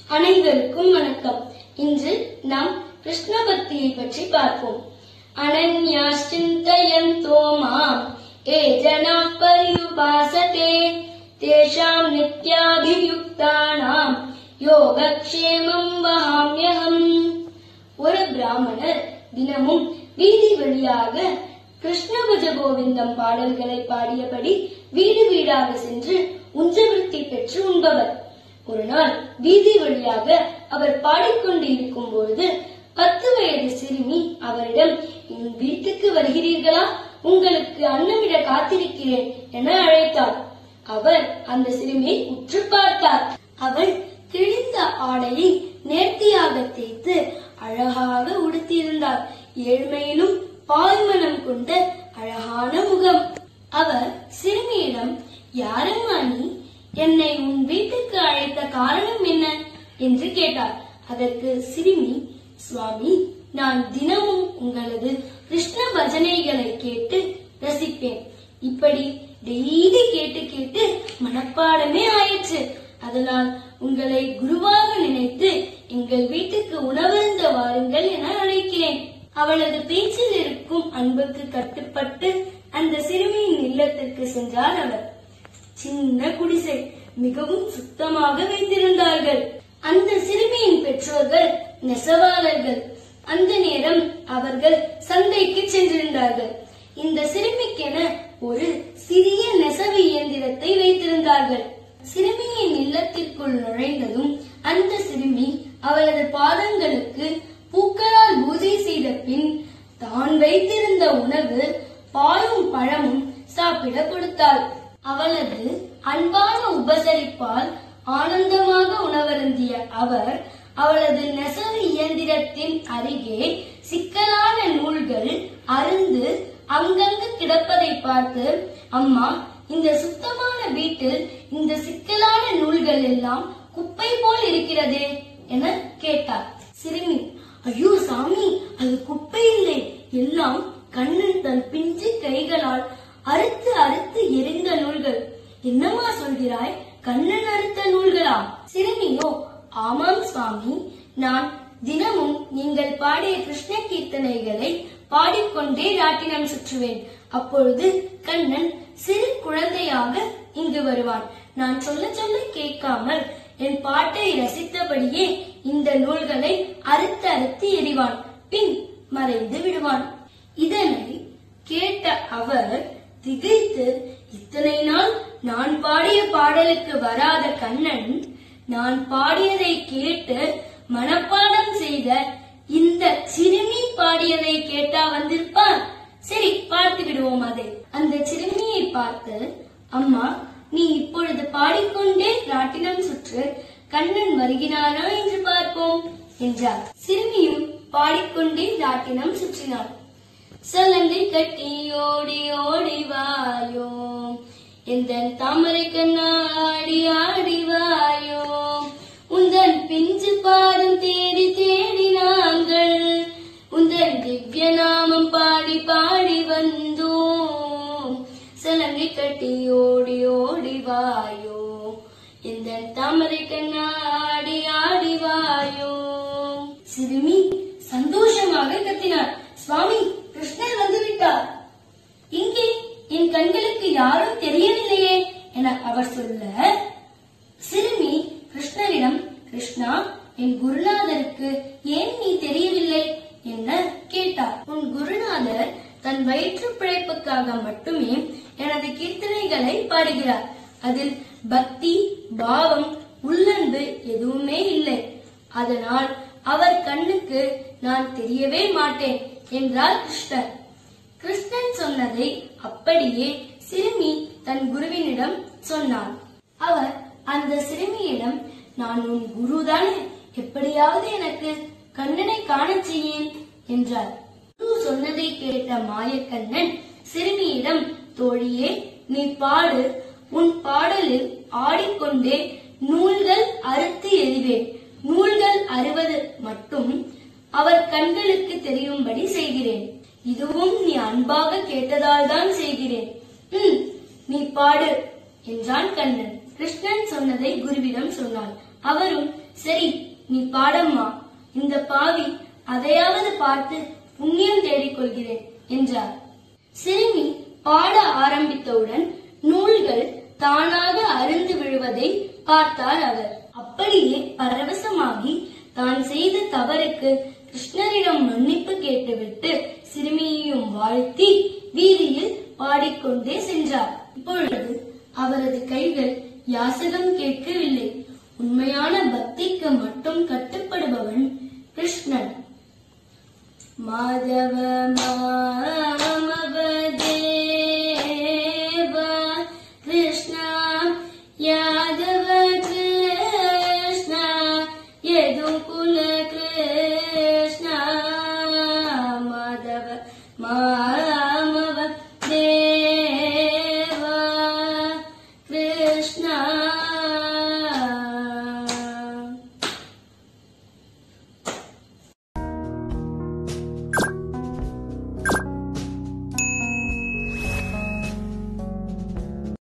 அனைவருக்கும் வணக்கம் இன்று நாம் கிருஷ்ண பக்தியை பற்றி பார்ப்போம் அனன்யாச்சிந்தயந்தோ மாம் ஏ ஜனா பரியுபாசதே தேஷாம் நித்யாபியுக்தானாம் யோகக்ஷேமம் வஹாம்யஹம் ஒரு பிராமணர் தினமும் வீதி வழியாக கிருஷ்ண பஜ கோவிந்தம் பாடல்களை பாடியபடி வீடு வீடாக சென்று உஞ்சவிருத்தி பெற்று உண்பவர் ஒரு நாள் வீதி வழியாக அவர் பாடிக்கொண்டு இருக்கும் பொழுது பத்து வயது சிறுமி அவரிடம் என் வீட்டுக்கு வருகிறீர்களா உங்களுக்கு அன்னமிட காத்திருக்கிறேன் என அழைத்தார் அவர் அந்த சிறுமியை உற்று பார்த்தார் அவள் கிழிந்த ஆடையை நேர்த்தியாக தேய்த்து அழகாக உடுத்தியிருந்தார் ஏழ்மையிலும் பால்மனம் கொண்ட அழகான முகம் அவர் சிறுமியிடம் யாரம்மா நீ என்னை உன் வீட்டுக்கு அழைத்த காரணம் என்ன என்று கேட்டார் அதற்கு சிறுமி சுவாமி நான் தினமும் உங்களது கிருஷ்ண பஜனைகளை கேட்டு ரசிப்பேன் இப்படி டெய்லி கேட்டு கேட்டு மனப்பாடமே ஆயிற்று அதனால் உங்களை குருவாக நினைத்து எங்கள் வீட்டுக்கு உணவருந்த வாருங்கள் என அழைக்கிறேன் அவளது பேச்சில் இருக்கும் அன்புக்கு கட்டுப்பட்டு அந்த சிறுமியின் இல்லத்திற்கு சென்றார் அவர் சின்ன குடிசை மிகவும் சுத்தமாக வைத்திருந்தார்கள் அந்த சிறுமியின் பெற்றோர்கள் நெசவாளர்கள் அந்த நேரம் அவர்கள் சந்தைக்கு சென்றிருந்தார்கள் இந்த சிறுமிக்கென ஒரு சிறிய நெசவு இயந்திரத்தை வைத்திருந்தார்கள் சிறுமியின் இல்லத்திற்குள் நுழைந்ததும் அந்த சிறுமி அவளது பாதங்களுக்கு பூக்களால் பூஜை செய்த பின் தான் வைத்திருந்த உணவு பாலும் பழமும் சாப்பிட கொடுத்தாள் அவளது அன்பான உபசரிப்பால் ஆனந்தமாக உணவருந்திய அவர் அவளது நெசவு இயந்திரத்தின் அருகே சிக்கலான நூல்கள் அருந்து அங்கங்கு கிடப்பதை பார்த்து அம்மா இந்த சுத்தமான வீட்டில் இந்த சிக்கலான நூல்கள் எல்லாம் குப்பை போல் இருக்கிறதே என கேட்டார் சிறுமி ஐயோ சாமி அது குப்பை இல்லை எல்லாம் கண்ணன் தன் பிஞ்சு கைகளால் அறுத்து அறுத்து எரிந்த நூல்கள் என்னம்மா சொல்கிறாய் கண்ணன் அறுத்த நூல்களா சிறுமியோ ஆமாம் சுவாமி நான் தினமும் நீங்கள் பாடிய கிருஷ்ண கீர்த்தனைகளை பாடிக்கொண்டே ராட்டினம் சுற்றுவேன் அப்பொழுது கண்ணன் சிறு குழந்தையாக இங்கு வருவான் நான் சொல்ல சொல்ல கேட்காமல் என் பாட்டை ரசித்தபடியே இந்த நூல்களை அறுத்து அறுத்து எறிவான் பின் மறைந்து விடுவான் இதனை கேட்ட அவர் திகைத்து இத்தனை நாள் நான் பாடிய பாடலுக்கு வராத கண்ணன் நான் பாடியதை கேட்டு மனப்பாடம் செய்த இந்த சிறுமி பாடியதை கேட்டா வந்திருப்பான் சரி பார்த்து விடுவோம் அதை அந்த சிறுமியை பார்த்து அம்மா நீ இப்பொழுது பாடிக்கொண்டே ராட்டினம் சுற்று கண்ணன் வருகிறானா என்று பார்ப்போம் என்றார் சிறுமியும் பாடிக்கொண்டே ராட்டினம் சுற்றினாள் சலங்கை கட்டி ஓடி ஓடி வாயோ எந்த தாமரை கண்ணா ஆடி ஆடி வாயோ உந்தன் பிஞ்சு பாதம் தேடி தேடி நாங்கள் உந்தன் திவ்ய நாமம் பாடி பாடி வந்தோம் சலங்கை கட்டி ஓடி ஓடி வாயோ எந்த தாமரை கண்ணா ஆடி ஆடி வாயோ சிறுமி சந்தோஷமாக கத்தினார் சுவாமி கிருஷ்ணர் வந்துவிட்டார் இங்கே என் கண்களுக்கு யாரும் தெரியவில்லையே என அவர் சொல்ல சிறுமி கிருஷ்ணரிடம் கிருஷ்ணா என் குருநாதருக்கு ஏன் நீ தெரியவில்லை என கேட்டார் உன் குருநாதர் தன் வயிற்று பிழைப்புக்காக மட்டுமே எனது கீர்த்தனைகளை பாடுகிறார் அதில் பக்தி பாவம் உள்ளன்பு எதுவுமே இல்லை அதனால் அவர் கண்ணுக்கு நான் தெரியவே மாட்டேன் என்றார் கிருஷ்ணர் கிருஷ்ணன் சொன்னதை அப்படியே சிறுமி தன் குருவினிடம் சொன்னாள் அவர் அந்த சிறுமியிடம் நான் உன் குருதானே எப்படியாவது எனக்கு கண்ணனை காணச் செய்யேன் என்றார் குரு சொன்னதை கேட்ட மாயக்கண்ணன் சிறுமியிடம் தோழியே நீ பாடு உன் பாடலில் ஆடிக்கொண்டே நூல்கள் அறுத்து எறிவேன் நூல்கள் அறுவது மட்டும் அவர் கண்களுக்கு தெரியும்படி செய்கிறேன் இதுவும் நீ அன்பாக கேட்டதால் தான் செய்கிறேன் ம் நீ பாடு என்றான் கண்ணன் கிருஷ்ணன் சொன்னதை குருவிடம் சொன்னாள் அவரும் சரி நீ பாடம்மா இந்த பாவி அதையாவது பார்த்து புண்ணியம் தேடிக் கொள்கிறேன் என்றார் சிறுமி பாட ஆரம்பித்தவுடன் நூல்கள் தானாக அருந்து விழுவதை பார்த்தார் அவர் அப்படியே பரவசமாகி தான் செய்த தவறுக்கு கிருஷ்ணரிடம் மன்னிப்பு கேட்டுவிட்டு சிறுமியையும் வாழ்த்தி வீதியில் பாடிக்கொண்டே சென்றார் இப்பொழுது அவரது கைகள் யாசகம் கேட்கவில்லை உண்மையான பக்திக்கு மட்டும் கட்டுப்படுபவன் கிருஷ்ணன் மாதவ